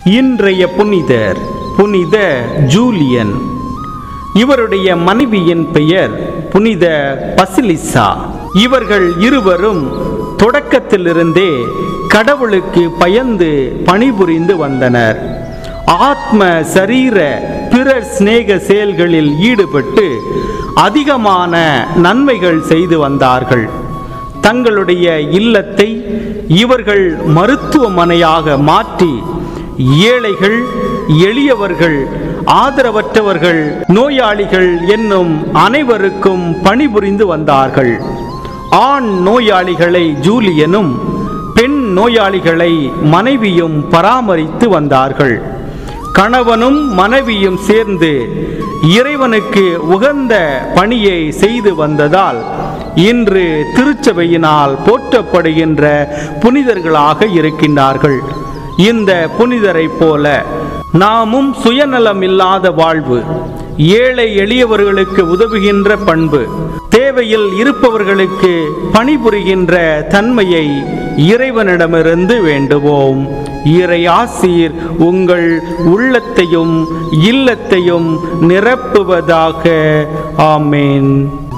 இன்றைய புனிதர் புனித ஜூலியன் இவருடைய மனைவியின் பெயர் புனித பசிலிசா இவர்கள் இருவரும் தொடக்கத்திலிருந்தே கடவுளுக்கு பயந்து பணிபுரிந்து வந்தனர் ஆத்ம சரீர பிறர் சிநேக செயல்களில் ஈடுபட்டு அதிகமான நன்மைகள் செய்து வந்தார்கள் தங்களுடைய இல்லத்தை இவர்கள் மருத்துவமனையாக மாற்றி ஏழைகள் எளியவர்கள் ஆதரவற்றவர்கள் நோயாளிகள் என்னும் அனைவருக்கும் பணிபுரிந்து வந்தார்கள் ஆண் நோயாளிகளை ஜூலியனும் பெண் நோயாளிகளை மனைவியும் பராமரித்து வந்தார்கள் கணவனும் மனைவியும் சேர்ந்து இறைவனுக்கு உகந்த பணியை செய்து வந்ததால் இன்று திருச்சபையினால் போற்றப்படுகின்ற புனிதர்களாக இருக்கின்றார்கள் இந்த புனிதரைப் போல நாமும் சுயநலம் இல்லாத வாழ்வு ஏழை எளியவர்களுக்கு உதவுகின்ற பண்பு தேவையில் இருப்பவர்களுக்கு பணிபுரிகின்ற தன்மையை இறைவனிடமிருந்து வேண்டுவோம் இறை ஆசீர் உங்கள் உள்ளத்தையும் இல்லத்தையும் நிரப்புவதாக ஆமேன்